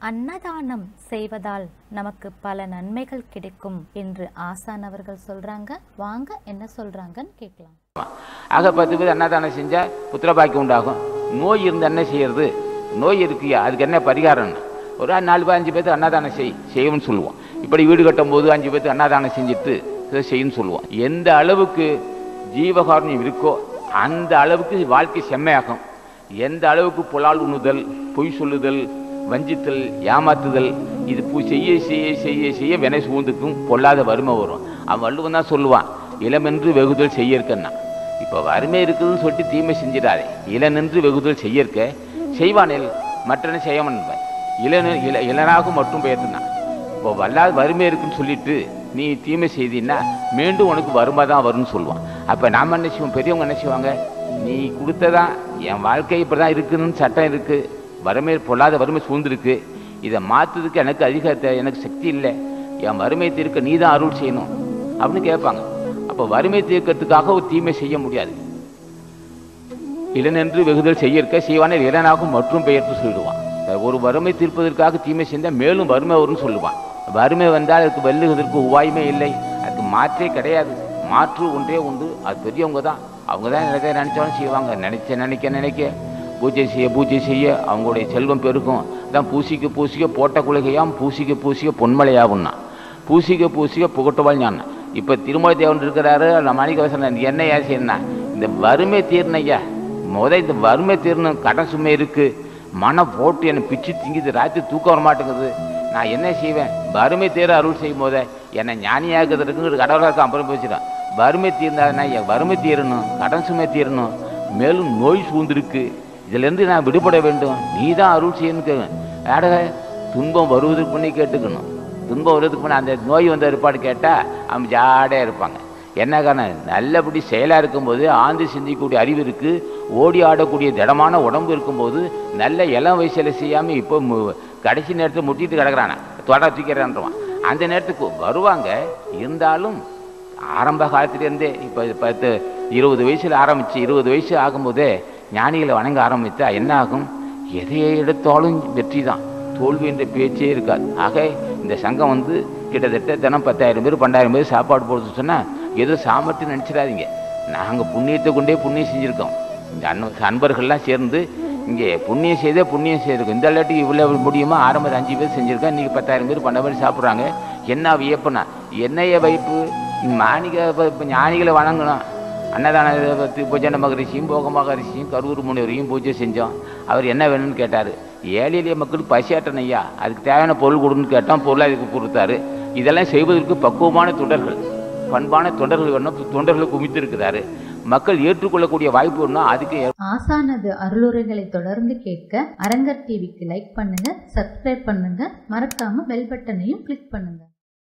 அன்னதானம் செய்வதால் நமக்கு பல நன்மைகள் கிடைக்கும் என்று ஆசான் அவர்கள் சொல்றாங்க வாங்க என்ன சொல்றாங்கன்னு கேட்கலாம் ஆக பத்து பேர் அன்னதானம் செஞ்சால் புத்திரபாக்கியம் உண்டாகும் நோய் இருந்து என்ன செய்யறது நோய் இருக்குயா அதுக்கு என்ன பரிகாரம்னு ஒரு நாலு பேர் அஞ்சு பேர்த்து அன்னதானம் செய் செய்யணும்னு சொல்லுவோம் இப்படி வீடு கட்டும் போது அஞ்சு பேர்த்து அன்னதானம் செஞ்சுட்டு இதை செய்யணும்னு சொல்லுவோம் எந்த அளவுக்கு ஜீவகாருண்யம் இருக்கோ அந்த அளவுக்கு வாழ்க்கை செம்மையாகும் எந்த அளவுக்கு புலால் உண்ணுதல் பொய் சொல்லுதல் வஞ்சித்தல் ஏமாத்துதல் இது பூ செய்ய செய்ய செய்ய செய்ய வினை சூழ்ந்துக்கும் பொல்லாத வறுமை வரும் அவன் வள்ளுவன் தான் சொல்லுவான் இளமென்று வெகுதல் செய்யற்கன்னா இப்போ வறுமை இருக்குதுன்னு சொல்லிட்டு தீமை செஞ்சிடாதே இளநின்று வெகுதல் செய்யற்க செய்வானில் மற்றனை செய்யவன் இளன இள இளனாகும் மட்டும் பெயர்த்துனான் இப்போ வல்லாத வறுமை இருக்குன்னு சொல்லிட்டு நீ தீமை செய்தீன்னா மீண்டும் உனக்கு வறுமை தான் வரும்னு சொல்லுவான் அப்போ நாம் என்ன செய்வோம் பெரியவங்க என்ன செய்வாங்க நீ கொடுத்ததான் என் வாழ்க்கை இப்படி தான் இருக்குதுன்னு சட்டம் இருக்குது வறுமை பொல்லாத வறுமை சூழ்ந்திருக்கு இதை மாற்றுறதுக்கு எனக்கு அதிகாரத்தை எனக்கு சக்தி இல்லை என் வறுமை தீர்க்க நீ தான் அருள் செய்யணும் அப்படின்னு கேட்பாங்க அப்போ வறுமை தீர்க்கறதுக்காக ஒரு தீமை செய்ய முடியாது இளனென்று வெகுதல் செய்யற்க செய்வானே இளனாகும் மற்றும் பெயர்த்து சொல்லிடுவான் ஒரு வறுமை தீர்ப்பதற்காக தீமை செஞ்சால் மேலும் வறுமை வரும்னு சொல்லுவான் வறுமை வந்தால் அதுக்கு வெல்லுவதற்கு உவாய்மே இல்லை அதுக்கு மாற்றே கிடையாது மாற்று ஒன்றே உண்டு அது பெரியவங்க தான் அவங்க தான் நினைக்க நினைச்சாலும் செய்வாங்க நினைச்ச நினைக்க நினைக்க பூஜை செய்ய பூஜை செய்ய அவங்களுடைய செல்வம் பெருகும் அதான் பூசிக்க பூசிக்க போட்ட குலகையாம் பூசிக்க பூசிக்க பொன்மலையாகும்னா பூசிக்க பூசிக்க புகட்டுவாள் ஞான் இப்போ திருமலை தேவன் இருக்கிறாரு நான் மாணிக்கவாசன் என்ன ஏன் செய்யணும் இந்த வறுமை தீர்ணையா முத இந்த வறுமை தீரணும் கடன் சுமை இருக்கு மனம் போட்டு என்னை பிச்சு திங்குது ராத்திரி தூக்கம் வர மாட்டேங்குது நான் என்ன செய்வேன் வறுமை தீர அருள் செய்யும் போதே என்னை ஞானியாக்குறதுக்குங்கிற கடவுளாக அப்புறம் பேசுகிறேன் வறுமை தீர்ந்தாருன்னா என் வறுமை தீரணும் கடன் சுமை தீரணும் மேலும் நோய் சூழ்ந்திருக்கு இதிலிருந்து நான் விடுபட வேண்டும் நீ தான் அருள் செய்யணும் கேட்கணும் ஆடக துன்பம் வருவதற்கு முன்னே கேட்டுக்கணும் துன்பம் வருவதுக்கு முன்னே அந்த நோய் வந்த ஏற்பாடு கேட்டால் அவன் ஜாடையாக இருப்பாங்க என்ன காரணம் நல்லபடி செயலாக இருக்கும்போது ஆழ்ந்து சிந்திக்கக்கூடிய அறிவு இருக்குது ஓடி ஆடக்கூடிய திடமான உடம்பு இருக்கும்போது நல்ல இளம் வயசில் செய்யாமல் இப்போ மு- கடைசி நேரத்தில் முட்டிட்டு கிடக்குறானே தொட தூக்கிறான்றவான் அந்த நேரத்துக்கு வருவாங்க இருந்தாலும் ஆரம்ப காலத்திலேருந்தே இப்போ பத்து இருபது வயசில் ஆரம்பித்து இருபது வயசு ஆகும்போதே ஞானிகளை வணங்க ஆரம்பித்தா என்ன ஆகும் எதை எடுத்தாலும் வெற்றி தான் தோல்வி என்ற பேச்சே இருக்காது ஆக இந்த சங்கம் வந்து கிட்டத்தட்ட தினம் பத்தாயிரம் பேர் பன்னெண்டாயிரம் பேர் சாப்பாடு போடுறது சொன்னால் ஏதோ சாமர்த்தியம் நினச்சிடாதீங்க நாங்கள் புண்ணியத்தை கொண்டே புண்ணியம் செஞ்சுருக்கோம் இந்த அன்ப அன்பர்கள்லாம் சேர்ந்து இங்கே புண்ணியம் செய்தே புண்ணியம் செய்திருக்கோம் இந்த இல்லாட்டி இவ்வளோ முடியுமா ஆரம்பத்தில் அஞ்சு பேர் செஞ்சுருக்கோம் இன்றைக்கி பத்தாயிரம் பேர் பன்னெண்டு பேர் சாப்பிட்றாங்க என்ன வியப்புனா என்னைய வைப்பு மாணிக இப்போ ஞானிகளை வணங்கணும் அன்னதான பூஜன மகரிஷியும் போக மகரிஷியும் கரூர் முனிவரையும் பூஜை செஞ்சோம் அவர் என்ன வேணும்னு கேட்டார் ஏழை எளிய மக்களுக்கு பசியாட்டன் ஐயா அதுக்கு தேவையான பொருள் கொடுன்னு கேட்டோம் பொருள் அதுக்கு கொடுத்தாரு இதெல்லாம் செய்வதற்கு பக்குவமான தொண்டர்கள் பண்பான தொண்டர்கள் வேணும் தொண்டர்களை குவித்து இருக்கிறாரு மக்கள் ஏற்றுக்கொள்ளக்கூடிய வாய்ப்பு வேணும் அதுக்கு ஆசானது அருளுரைகளை தொடர்ந்து கேட்க அரங்கர் டிவிக்கு லைக் பண்ணுங்க சப்ஸ்கிரைப் பண்ணுங்க மறக்காம பெல் பட்டனையும் கிளிக் பண்ணுங்க